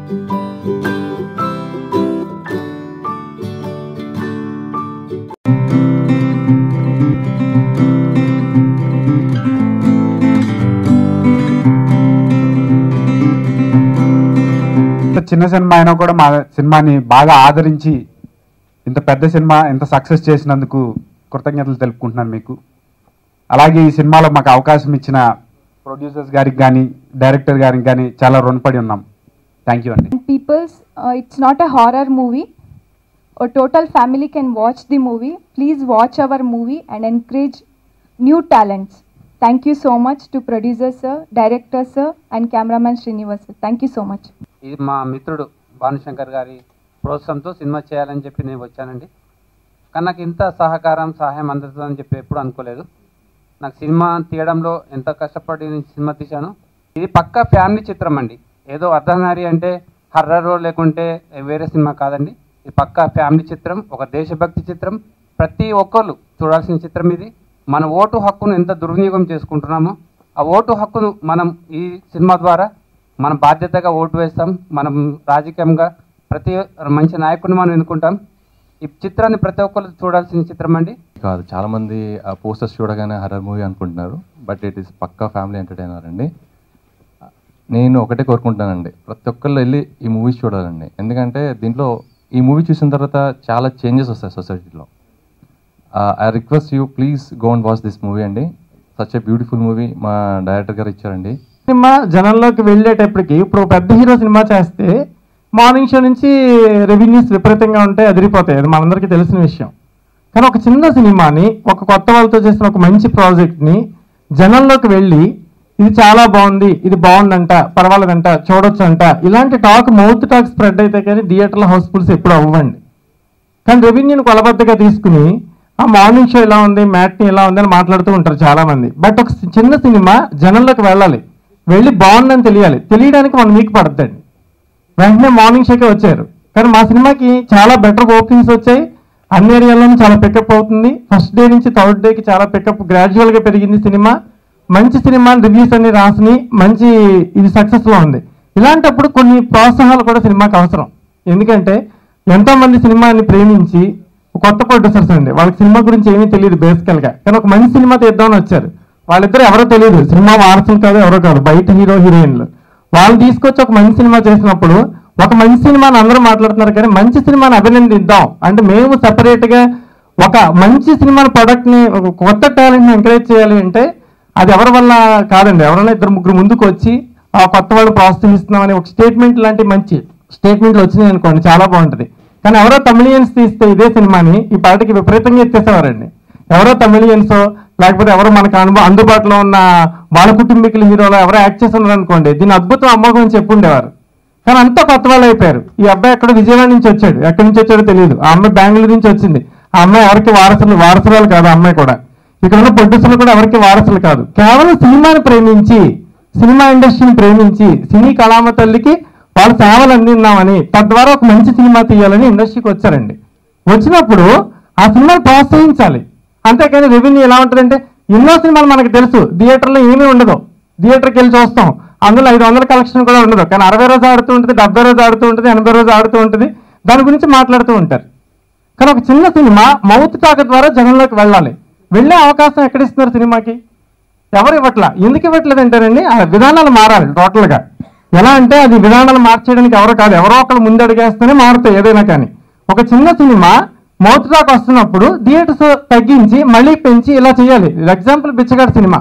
ఇంత చిన్న సినిమా అయినా కూడా మా సినిమాని బాగా ఆదరించి ఇంత పెద్ద సినిమా ఇంత సక్సెస్ చేసినందుకు కృతజ్ఞతలు తెలుపుకుంటున్నాను మీకు అలాగే ఈ సినిమాలో మాకు అవకాశం ఇచ్చిన ప్రొడ్యూసర్స్ గారికి కానీ డైరెక్టర్ గారికి కానీ చాలా రుణపడి ఉన్నాం థ్యాంక్ యూ అండి And people's, uh, it's not a horror movie. A total family can watch the movie. Please watch our movie and encourage new talents. Thank you so much to producer sir, director sir, and cameraman Srinivas sir. Thank you so much. ఇది మా మిత్రుడు భానుశంకర్ గారి ప్రోత్సాహంతో cinema చేయాలని చెప్పి నేను వచ్చానండి కానీ నాకు ఇంత సహకారం సహాయం అందుతుందని చెప్పి ఎప్పుడు అనుకోలేదు నాకు సినిమా తీయడంలో ఎంత కష్టపడి నేను సినిమా తీశాను ఇది పక్కా ఫ్యామిలీ చిత్రం అండి ఏదో అర్ధనారి అంటే హర్రరో లేకుంటే వేరే సినిమా కాదండి ఇది పక్కా ఫ్యామిలీ చిత్రం ఒక దేశభక్తి చిత్రం ప్రతి ఒక్కళ్ళు చూడాల్సిన చిత్రం ఇది మన ఓటు హక్కును ఎంత దుర్వినియోగం చేసుకుంటున్నామో ఆ ఓటు హక్కును మనం ఈ సినిమా ద్వారా మన బాధ్యతగా ఓటు వేస్తాం మనం రాజకీయంగా ప్రతి మంచి నాయకుడిని మనం ఎన్నుకుంటాం ఈ చిత్రాన్ని ప్రతి ఒక్కరు చూడాల్సిన చిత్రం అండి కాదు చాలా మంది ఆ పోస్టర్స్ చూడగానే హర్రర్ మూవీ అనుకుంటున్నారు బట్ ఇట్ ఈస్ పక్కా ఫ్యామిలీ ఎంటర్టైనర్ అండి నేను ఒకటే కోరుకుంటానండి ప్రతి ఒక్కళ్ళు వెళ్ళి ఈ మూవీస్ చూడాలండి ఎందుకంటే దీంట్లో ఈ మూవీ చూసిన తర్వాత చాలా చేంజెస్ వస్తాయి సొసైటీలో I request you please go and watch this movie అండి సచ్ ఎ బ్యూటిఫుల్ మూవీ మా డైరెక్టర్ గారు ఇచ్చారండి సినిమా జనంలోకి వెళ్ళేటప్పటికి ఇప్పుడు ఒక పెద్ద హీరో సినిమా చేస్తే మార్నింగ్ షో నుంచి రెవెన్యూస్ విపరీతంగా ఉంటాయి అదిరిపోతాయి అది మనందరికీ తెలిసిన విషయం కానీ ఒక చిన్న సినిమాని ఒక కొత్త వాళ్ళతో చేసిన ఒక మంచి ప్రాజెక్ట్ని జనంలోకి వెళ్ళి ఇది చాలా బాగుంది ఇది బాగుందంట పర్వాలేదంట చూడొచ్చు అంట ఇలాంటి టాక్ మౌత్ టాక్ స్ప్రెడ్ అయితే కానీ థియేటర్లో హౌస్ఫుల్స్ ఎప్పుడు అవ్వండి కానీ రెవెన్యూని కొలబద్దగా తీసుకుని ఆ మార్నింగ్ షో ఎలా ఉంది మ్యాట్ని ఎలా ఉంది అని మాట్లాడుతూ ఉంటారు చాలా మంది బట్ ఒక చిన్న సినిమా జనంలోకి వెళ్ళాలి వెళ్ళి బాగుందని తెలియాలి తెలియడానికి వన్ వీక్ పడుతుంది వెంటనే మార్నింగ్ షోకే వచ్చారు కానీ మా సినిమాకి చాలా బెటర్ ఓపెనింగ్స్ వచ్చాయి అన్ని ఏరియాల్లోనూ చాలా పికప్ అవుతుంది ఫస్ట్ డే నుంచి థర్డ్ డేకి చాలా పికప్ గ్రాడ్యువల్గా పెరిగింది సినిమా మంచి సినిమా రివ్యూస్ అన్ని రాసిని మంచి ఇది సక్సెస్లో ఉంది ఇలాంటప్పుడు కొన్ని ప్రోత్సాహాలు కూడా సినిమాకి అవసరం ఎందుకంటే ఎంతో మంది సినిమాని ప్రేమించి కొత్త ప్రొడ్యూసర్స్ అండి వాళ్ళకి సినిమా గురించి ఏమీ తెలియదు బేసికల్ గా కానీ ఒక మంచి సినిమా తీద్దామని వచ్చారు వాళ్ళిద్దరు ఎవరో తెలియదు సినిమా వారసులు కాదు ఎవరో కాదు బయట హీరో హీరోయిన్లు వాళ్ళు తీసుకొచ్చి ఒక మంచి సినిమా చేసినప్పుడు ఒక మంచి సినిమాని అందరూ మాట్లాడుతున్నారు కానీ మంచి సినిమాని అభినందిద్దాం అంటే మేము separate గా ఒక మంచి సినిమాని product ని ఒక కొత్త టాలెంట్ ని ఎంకరేజ్ చేయాలి అంటే అది ఎవరి వల్ల కాదండి ఎవరైనా ఇద్దరు ముగ్గురు ముందుకు వచ్చి ఆ కొత్త వాళ్ళు ప్రోత్సహిస్తున్నామని ఒక స్టేట్మెంట్ లాంటి మంచి స్టేట్మెంట్లు వచ్చినాయి అనుకోండి చాలా బాగుంటది కానీ ఎవరో తమిళియన్స్ తీస్తే ఇదే సినిమాని ఈ పార్టీకి విపరీతంగా ఎత్తేసేవారండి ఎవరో తమిళియన్సో లేకపోతే ఎవరో మనకు అనుభవం అందుబాటులో ఉన్న వాళ్ళ కుటుంబీకుల హీరోలో ఎవరో యాక్ట్ చేస్తున్నారు అనుకోండి దీని అద్భుతం అమ్మకం అని చెప్పుండేవారు కానీ అంతా కొత్త వాళ్ళు అయిపోయారు ఈ అబ్బాయి ఎక్కడ విజయవాడ నుంచి వచ్చాడు ఎక్కడి నుంచి వచ్చాడో తెలియదు ఆ అమ్మాయి బెంగళూరు నుంచి వచ్చింది ఆ అమ్మాయి ఎవరికి వారసులు వారసురాలు కాదు ఆ అమ్మాయి కూడా ఇక్కడ ఉన్న ప్రొడ్యూసర్లు కూడా ఎవరికి వారసులు కాదు కేవలం సినిమాని ప్రేమించి సినిమా ఇండస్ట్రీని ప్రేమించి సినీ కళామ తల్లికి వాళ్ళ సేవలు అందిద్దామని తద్వారా ఒక మంచి సినిమా తీయాలని ఇండస్ట్రీకి వచ్చారండి వచ్చినప్పుడు ఆ సినిమాని ప్రోత్సహించాలి అంతేకాని రెవెన్యూ ఎలా ఉంటుందంటే ఎన్నో సినిమాలు మనకు తెలుసు థియేటర్లో ఏమీ ఉండదు థియేటర్కి వెళ్ళి చూస్తాం అందులో ఐదు వందల కలెక్షన్ కూడా ఉండదు కానీ అరవై రోజు ఆడుతూ ఉంటుంది డెబ్బై రోజు ఆడుతూ ఉంటుంది ఎనభై రోజు ఆడుతూ ఉంటుంది దాని గురించి మాట్లాడుతూ ఉంటారు కానీ ఒక చిన్న సినిమా మౌత్ టాక్ ద్వారా జనంలోకి వెళ్ళాలి వెళ్ళే అవకాశం ఎక్కడ ఇస్తున్నారు సినిమాకి ఎవరు ఇవ్వట్లా ఎందుకు ఇవ్వట్లేదు అంటారండి ఆ విధానాలు మారాలి టోటల్గా ఎలా అంటే అది విధానాలు మార్చేయడానికి ఎవరు కాదు ఎవరో ఒకరు ముందు అడిగేస్తేనే మారుతాయి ఏదైనా కానీ ఒక చిన్న సినిమా మౌత్ టాక్ వస్తున్నప్పుడు థియేటర్స్ తగ్గించి మళ్ళీ పెంచి ఇలా చేయాలి ఎగ్జాంపుల్ బిచ్చగాడు సినిమా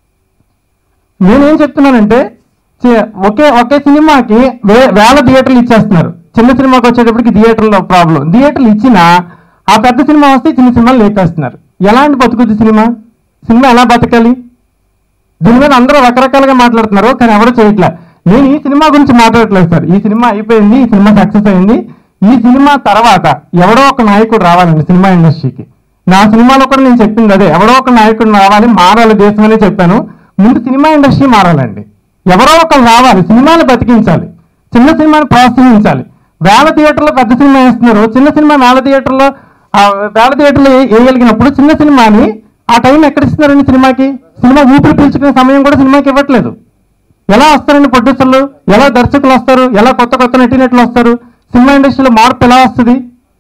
నేనేం చెప్తున్నానంటే చి- ఒకే ఒకే సినిమాకి వే- వేల థియేటర్లు ఇచ్చేస్తున్నారు చిన్న సినిమాకి వచ్చేటప్పటికి థియేటర్లో ప్రాబ్లం థియేటర్లు ఇచ్చినా ఆ పెద్ద సినిమా వస్తే చిన్న సినిమాలు లేకేస్తున్నారు ఎలాంటి బతుకుద్ది సినిమా సినిమా ఎలా బతకాలి దీని మీద అందరూ రకరకాలుగా మాట్లాడుతున్నారు కానీ ఎవరు చేయట్లే నేను ఈ సినిమా గురించి మాట్లాడట్లేదు సార్ ఈ సినిమా అయిపోయింది ఈ సినిమా సక్సెస్ అయింది ఈ సినిమా తర్వాత ఎవడో ఒక నాయకుడు రావాలండి సినిమా ఇండస్ట్రీకి నా సినిమాలో కూడా నేను చెప్పింది అదే ఎవడో ఒక నాయకుడు రావాలి మారాలి దేశం అనే చెప్పాను ముందు సినిమా ఇండస్ట్రీ మారాలండి ఎవరో ఒకరు రావాలి సినిమాని బతికించాలి చిన్న సినిమాని ప్రోత్సహించాలి వేల థియేటర్లో పెద్ద సినిమా వేస్తున్నారు చిన్న సినిమా వేల థియేటర్లో ఆ వేల థియేటర్లో ఏ- వేయగలిగినప్పుడు చిన్న సినిమాని ఆ టైం ఎక్కడ ఇస్తున్నారండి సినిమాకి సినిమా ఊపిరి పీల్చుకునే సమయం కూడా సినిమాకి ఇవ్వట్లేదు ఎలా వస్తారండి ప్రొడ్యూసర్లు ఎలా దర్శకులు వస్తారు ఎలా కొత్త కొత్త నటీనటులు వస్తారు సినిమా ఇండస్ట్రీలో మార్పు ఎలా వస్తుంది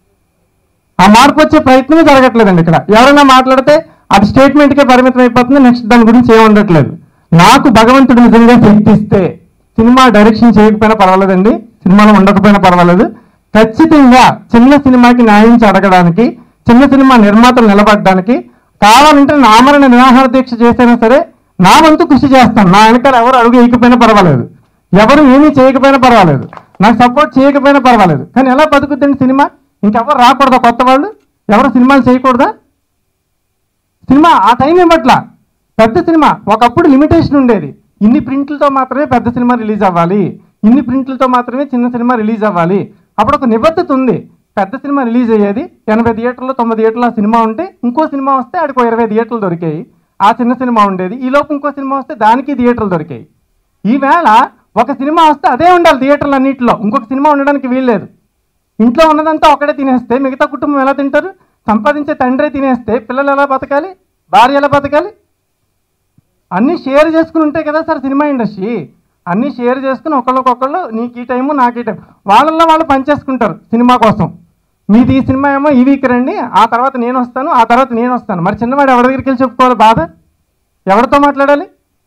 ఆ మార్పు వచ్చే ప్రయత్నమే జరగట్లేదండి ఇక్కడ ఎవరైనా మాట్లాడితే అది స్టేట్మెంట్కే పరిమితం అయిపోతుంది నెక్స్ట్ దాని గురించి ఏం ఉండట్లేదు నాకు భగవంతుడు నిజంగా శక్తి ఇస్తే సినిమా డైరెక్షన్ చేయకపోయినా పర్వాలేదండి సినిమాలో ఉండకపోయినా పర్వాలేదు ఖచ్చితంగా చిన్న సినిమాకి న్యాయం అడగడానికి చిన్న సినిమా నిర్మాతలు నిలబడడానికి కావాలంటే నామరణ నిరాహార దీక్ష చేసైనా సరే నా వంతు కృషి చేస్తాను నా వెనకాల ఎవరు అడుగు వేయకపోయినా పర్వాలేదు ఎవరు ఏమీ చేయకపోయినా పర్వాలేదు నాకు సపోర్ట్ చేయకపోయినా పర్వాలేదు కానీ ఎలా బతుకుద్దండి సినిమా ఇంకెవరు రాకూడదా కొత్త వాళ్ళు ఎవరు సినిమాలు చేయకూడదా సినిమా ఆ టైం ఇవ్వట్లా పెద్ద సినిమా ఒకప్పుడు లిమిటేషన్ ఉండేది ఇన్ని ప్రింట్లతో మాత్రమే పెద్ద సినిమా రిలీజ్ అవ్వాలి ఇన్ని ప్రింట్లతో మాత్రమే చిన్న సినిమా రిలీజ్ అవ్వాలి అప్పుడు ఒక నిబద్ధత ఉంది పెద్ద సినిమా రిలీజ్ అయ్యేది ఎనభై థియేటర్లు తొమ్మిది థియేటర్ల సినిమా ఉంటే ఇంకో సినిమా వస్తే ఆడికి ఓ ఇరవై థియేటర్లు దొరికాయి ఆ చిన్న సినిమా ఉండేది ఈ లోపు ఇంకో సినిమా వస్తే దానికి థియేటర్లు దొరికాయి ఈవేళ ఒక సినిమా వస్తే అదే ఉండాలి థియేటర్లు అన్నింటిలో ఇంకొక సినిమా ఉండడానికి వీల్లేదు ఇంట్లో ఉన్నదంతా ఒకడే తినేస్తే మిగతా కుటుంబం ఎలా తింటారు సంపాదించే తండ్రే తినేస్తే పిల్లలు ఎలా బతకాలి భార్య ఎలా బతకాలి అన్నీ షేర్ చేసుకుని ఉంటాయి కదా సార్ సినిమా ఇండస్ట్రీ అన్నీ షేర్ చేసుకుని ఒకళ్ళకొకళ్ళు నీకు ఈ టైము నాకు ఈ టైం వాళ్ళల్లో వాళ్ళు పనిచేసుకుంటారు సినిమా కోసం మీది ఈ సినిమా ఏమో ఈ వీక్ రండి ఆ తర్వాత నేను వస్తాను ఆ తర్వాత నేను వస్తాను మరి చిన్నవాడు ఎవరి దగ్గరికి వెళ్ళి చెప్పుకోవాలి బాధ ఎవరితో మాట్లాడాలి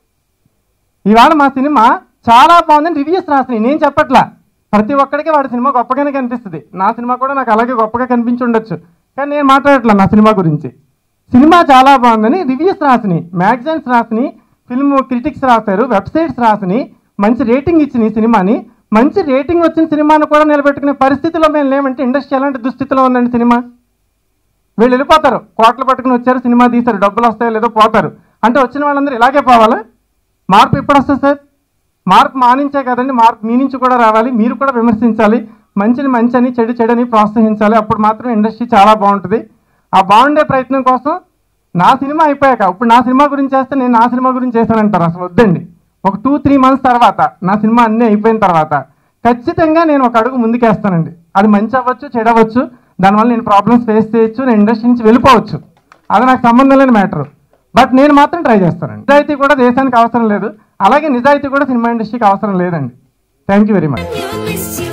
ఇవాళ మా సినిమా చాలా బాగుందని రివ్యూస్ రాసినాయి నేను చెప్పట్లా ప్రతి ఒక్కడికి వాడి సినిమా గొప్పగానే కనిపిస్తుంది నా సినిమా కూడా నాకు అలాగే గొప్పగా కనిపించి ఉండొచ్చు కానీ నేను మాట్లాడట్లా నా సినిమా గురించి సినిమా చాలా బాగుందని రివ్యూస్ రాసినాయి మ్యాగజైన్స్ రాసినాయి ఫిల్మ్ క్రిటిక్స్ రాశారు వెబ్సైట్స్ రాసినాయి మంచి రేటింగ్ ఇచ్చినాయి సినిమాని మంచి రేటింగ్ వచ్చిన సినిమాను కూడా నిలబెట్టుకునే పరిస్థితిలో మేము లేమంటే ఇండస్ట్రీ ఎలాంటి దుస్థితిలో ఉందండి సినిమా వీళ్ళు వెళ్ళిపోతారు కోట్లు పట్టుకుని వచ్చారు సినిమా తీశారు డబ్బులు వస్తాయో లేదో పోతారు అంటే వచ్చిన వాళ్ళందరూ ఇలాగే పోవాలా మార్పు ఎప్పుడు వస్తుంది సార్ మార్పు మానించే కదండి మార్పు మీ నుంచి కూడా రావాలి మీరు కూడా విమర్శించాలి మంచిని మంచి అని చెడు చెడని ప్రోత్సహించాలి అప్పుడు మాత్రం ఇండస్ట్రీ చాలా బాగుంటుంది ఆ బాగుండే ప్రయత్నం కోసం నా సినిమా అయిపోయాక ఇప్పుడు నా సినిమా గురించి చేస్తే నేను నా సినిమా గురించి చేశానంటారు అసలు వద్దండి ఒక టూ త్రీ మంత్స్ తర్వాత నా సినిమా అన్నీ అయిపోయిన తర్వాత ఖచ్చితంగా నేను ఒక అడుగు ముందుకేస్తానండి అది మంచి అవ్వచ్చు చెడు అవ్వచ్చు దానివల్ల నేను ప్రాబ్లమ్స్ ఫేస్ చేయొచ్చు నేను ఇండస్ట్రీ నుంచి వెళ్ళిపోవచ్చు అది నాకు సంబంధం లేని మ్యాటర్ బట్ నేను మాత్రం ట్రై చేస్తానండి నిజాయితీ కూడా దేశానికి అవసరం లేదు అలాగే నిజాయితీ కూడా సినిమా ఇండస్ట్రీకి అవసరం లేదండి thank you very much You miss you.